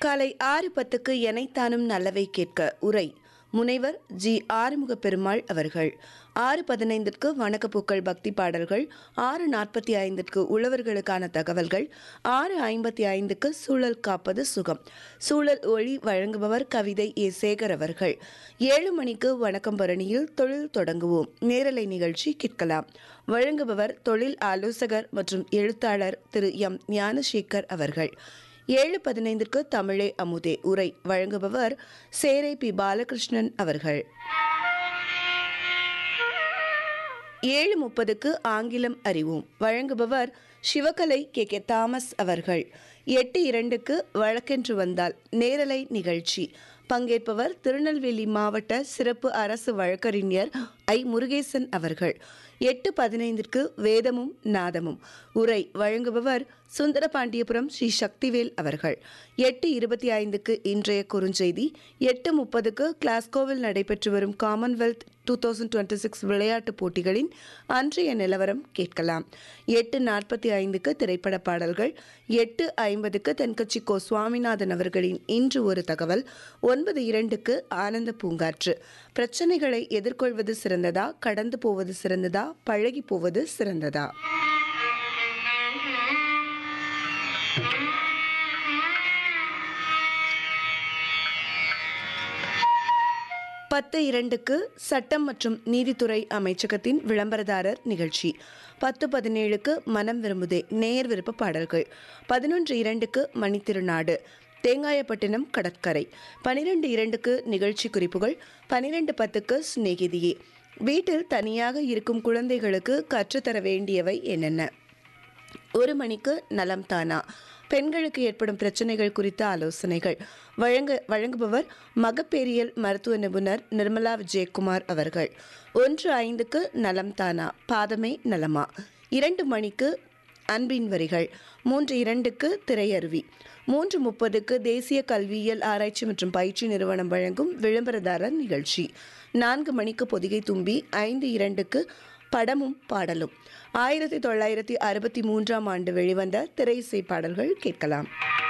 காலை ஆறு பத்துக்கு எனைத்தானும் நல்லவை கேட்க உரை முனைவர் ஜி ஆறுமுக பெருமாள் அவர்கள் ஆறு பதினைந்திற்கு வணக்கப்பூக்கள் பக்தி பாடல்கள் ஆறு நாற்பத்தி ஐந்திற்கு உழவர்களுக்கான தகவல்கள் ஆறு ஐம்பத்தி ஐந்துக்கு சூழல் காப்பது சுகம் சூழல் ஒளி வழங்குபவர் கவிதை ஏ சேகர் அவர்கள் ஏழு மணிக்கு வணக்கம் பரணியில் தொழில் தொடங்குவோம் நேரலை நிகழ்ச்சி கேட்கலாம் வழங்குபவர் தொழில் ஆலோசகர் மற்றும் எழுத்தாளர் திரு எம் ஞானசேகர் அவர்கள் ஏழு பதினைந்திற்கு தமிழே அமுதே உரை வழங்குபவர் சேரை பி பாலகிருஷ்ணன் அவர்கள் ஏழு முப்பதுக்கு ஆங்கிலம் அறிவோம் வழங்குபவர் சிவகலை கே கே தாமஸ் அவர்கள் எட்டு இரண்டுக்கு வழக்கென்று வந்தால் நேரலை நிகழ்ச்சி பங்கேற்பவர் திருநெல்வேலி மாவட்ட சிறப்பு அரசு வழக்கறிஞர் ஐ முருகேசன் அவர்கள் எட்டு பதினைந்திற்கு வேதமும் நாதமும் உரை வழங்குபவர் சுந்தரபாண்டியபுரம் ஸ்ரீ சக்திவேல் அவர்கள் எட்டு இருபத்தி ஐந்துக்கு இன்றைய குறுஞ்செய்தி எட்டு முப்பதுக்கு கிளாஸ்கோவில் நடைபெற்று வரும் commonwealth two thousand twenty six விளையாட்டுப் போட்டிகளின் அன்றைய நிலவரம் கேட்கலாம் எட்டு நாற்பத்தி ஐந்துக்கு திரைப்பட பாடல்கள் எட்டு ஐம்பதுக்கு தென்கட்சி கோ சுவாமிநாதன் அவர்களின் இன்று ஒரு தகவல் ஒன்பது இரண்டுக்கு ஆனந்த பூங்காற்று பிரச்சனைகளை எதிர்கொள்வது சிறந்ததா கடந்து போவது சிறந்ததா பழகி போவது சிறந்ததா பத்து இரண்டுக்கு சட்டம் மற்றும் நீதித்துறை அமைச்சகத்தின் விளம்பரதாரர் நிகழ்ச்சி பத்து பதினேழுக்கு மனம் விரும்புதே நேர் விருப்ப பாடல்கள் பதினொன்று இரண்டுக்கு மணித்திருநாடு தேங்காயப்பட்டினம் கடற்கரை பனிரெண்டு இரண்டுக்கு நிகழ்ச்சி குறிப்புகள் பனிரெண்டு பத்துக்கு சிநேகிதியே வீட்டில் தனியாக இருக்கும் குழந்தைகளுக்கு கற்றுத்தர வேண்டியவை என்னென்ன ஒரு மணிக்கு நலம் தானா பெண்களுக்கு ஏற்படும் பிரச்சனைகள் குறித்த ஆலோசனைகள் வழங்க வழங்குபவர் மகப்பேரியல் மருத்துவ நிபுணர் நிர்மலா விஜயகுமார் அவர்கள் ஒன்று ஐந்துக்கு நலம் தானா பாதமே நலமா இரண்டு மணிக்கு அன்பின் வரிகள் மூன்று இரண்டுக்கு திரையருவி மூன்று முப்பதுக்கு தேசிய கல்வியியல் ஆராய்ச்சி மற்றும் பயிற்சி நிறுவனம் வழங்கும் விளம்பரதாரர் நிகழ்ச்சி நான்கு மணிக்கு பொதிகை தும்பி ஐந்து இரண்டுக்கு படமும் பாடலும் ஆயிரத்தி தொள்ளாயிரத்தி அறுபத்தி மூன்றாம் ஆண்டு வெளிவந்த திரை இசை பாடல்கள் கேட்கலாம்